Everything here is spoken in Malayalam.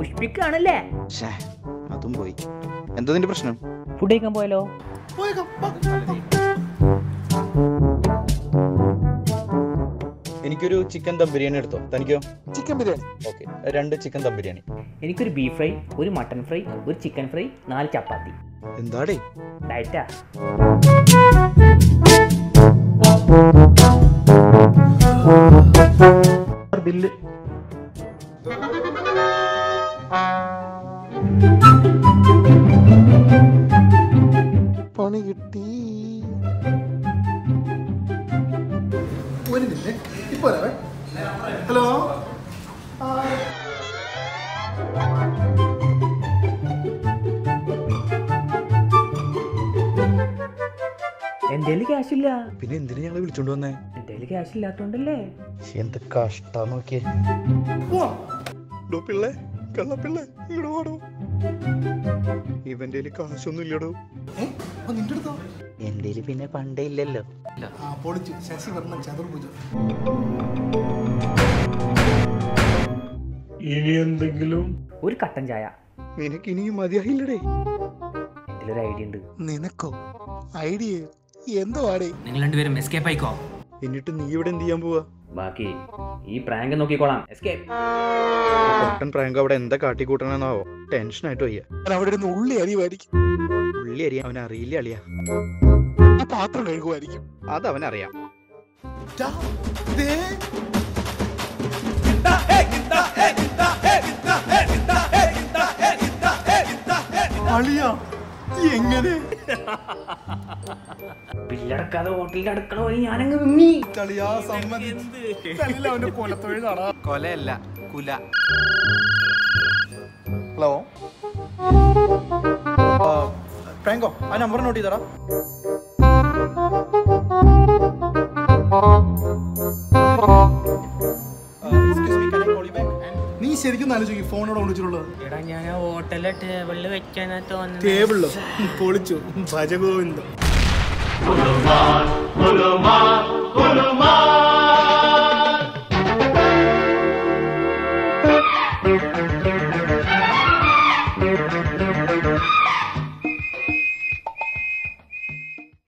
പുഷ്പിക്കാണല്ലേ ഷേ അതും പോയി എന്താ നിന്റെ പ്രശ്നം ഫുഡ് കഴിക്കാൻ പോയാലോ എനിക്കൊരു ചിക്കൻ ദം ബിരിയാണി എടുത്തോ തനിക്കോ ചിക്കൻ ബിരിയാണി ഓക്കെ രണ്ട് ചിക്കൻ ദം ബിരിയാണി എനിക്കൊരു ബീഫ് ഫ്രൈ ഒരു മട്ടൺ ഫ്രൈ ഒരു ചിക്കൻ ഫ്രൈ നാല് ചപ്പാത്തി എന്താടേ ഡയറ്റാ ബില്ല് പണി കിട്ടി ഒരു മിനിറ്റ് ഇപ്പൊ വരാവേ ഹലോ എന്റെ ക്യാഷ് ഇല്ല പിന്നെ എന്തിനാ ഞങ്ങളെ വിളിച്ചോണ്ട് വന്നേ എന്റെ ക്യാഷ് ഇല്ലാത്തോണ്ടല്ലേ എന്ത് കഷ്ടാ നോക്കിയേ ഡോ പിള്ളേ കള്ളപ്പിള്ളേ ഇങ്ങോട്ട് വാടോ ഇവന്റെ കാശൊന്നും ഇല്ലടോ ഏ അപ്പൊ നിന്റെ അടുത്തോ എന്റെ പിന്നെ പണ്ടേ ഇല്ലല്ലോ ആ പൊളിച്ചു ശശി വർണ്ണ ചതുർഭുജം ഇനി എന്തെങ്കിലും ഒരു കട്ടൻ ചായ നിനക്ക് ഇനിയും മതിയായില്ലടേ എന്റെ ഒരു ഐഡിയ ഉണ്ട് നിനക്കോ ഐഡിയ എന്തോ ആടേ നിങ്ങൾ രണ്ടുപേരും എസ്കേപ്പ് ആയിക്കോ എന്നിട്ട് നീ ഇവിടെ എന്ത് ചെയ്യാൻ പോവാ ബാക്കി ഈ പ്രാങ്ക് നോക്കിക്കോളാം എസ്കേപ്പ് പൊട്ടൻ പ്രാങ്ക് അവിടെ എന്താ കാട്ടിക്കൂട്ടണെന്നാവോ ടെൻഷനായിട്ട് വയ്യ ഞാൻ അവിടെ ഇരുന്ന് ഉള്ളി അരിയുമായിരിക്കും ഉള്ളി അറിയാം അവൻ അറിയില്ല അളിയാ ആ പാത്രം കഴുകുമായിരിക്കും അത് അവനറിയാം ടാ, ദേ. അളിയാ എങ്ങനെ ബില്ലടക്കാതെ ഹോട്ടലിൽ അടുക്കള വഴി ഞാനങ്ങ് മുങ്ങി കളിയാ സമ്മതിച്ചു അവന്റെ കൊലത്തൊഴിലാടാ കൊലയല്ല കുല ഹലോ പ്രാങ്കോ ആ നമ്പർ നോട്ട് ചെയ്തടാ നീ ശരിക്കും ആലോചിക്കും ഫോണോട് വിളിച്ചിട്ടുള്ളത് എടാ ഞാൻ ആ ഹോട്ടലിലെ ടേബിളിൽ വെക്കാനാ തോന്നുന്നത് ടേബിളിലോ പൊളിച്ചു ഭജഗോവിന്ദം ഹലോ